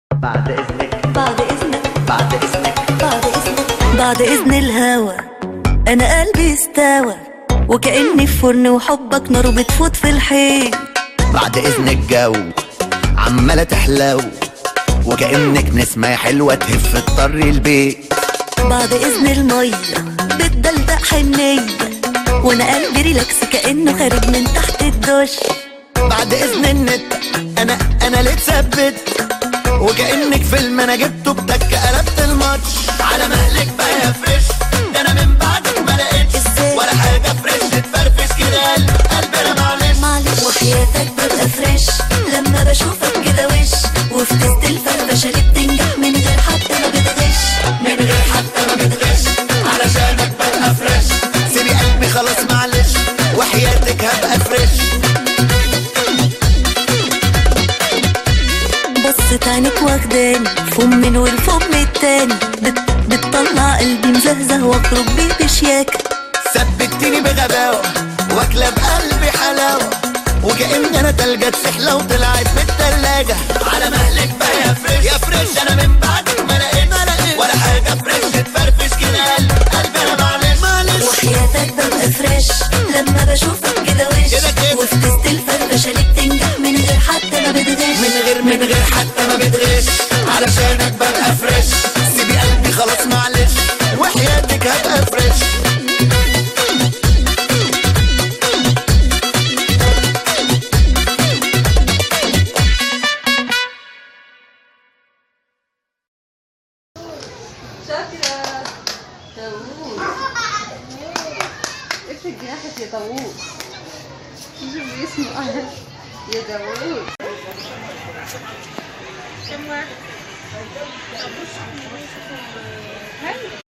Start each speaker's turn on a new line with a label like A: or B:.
A: بعد اذنك
B: بعد إذنك
A: بعد اذنك
B: بعد إذنك بعد إذن الهوى أنا قلبي استوى وكأني في فرن وحبك نار بتفوت في الحيط
A: بعد اذنك جو عمالة تحلو وكأنك نسمة حلوة تهف تطري البيت
B: بعد إذن المية بتدلدق حنية وأنا قلبي ريلاكس كأنه خارج من تحت الدش
A: بعد اذن النت انا انا اللي اتثبت وكأنك فيلم انا جبته بتك قلبت الماتش على مهلك بقى يا فريش ده انا من بعدك ما لقيتش
B: إزاي؟
A: ولا حاجة فريش تفرفش كده قلب قلبي انا معلش
B: معلش وحياتك ببقى فريش لما بشوفك كده وش وفي تست الفرفشة اللي بتنجح من غير حتى ما بتغش
A: من غير حتى ما بتغش علشانك ببقى فريش سيبي قلبي خلاص معلش وحياتك هبقى فريش
B: بصت عينك واخداني فم من والفم التاني بت بتطلع قلبي مزهزه واخرج بيه بشياكة
A: ثبتني بغباوة واكلة بقلبي حلاوة وكأن انا تلجة سحلة وطلعت من التلاجة على مهلك بقى يا فريش يا فريش انا من بعدك ما لقيت ولا حاجة فريش تفرفش كده قلب قلبي انا معلش معلش
B: وحياتك ببقى فريش لما بشوفك كده وش
A: كده كده.
B: وفي تست الفرفشة اللي بتنجح من غير حتى ما بتغش
A: من غير من غير حتى ما بتغش علشانك ببقى فريش سيبي قلبي خلاص معلش وحياتك هبقى فريش
C: شاطرة طاووس افرد جناحك يا طاووس شوف اسمه يا طاووس كم واحد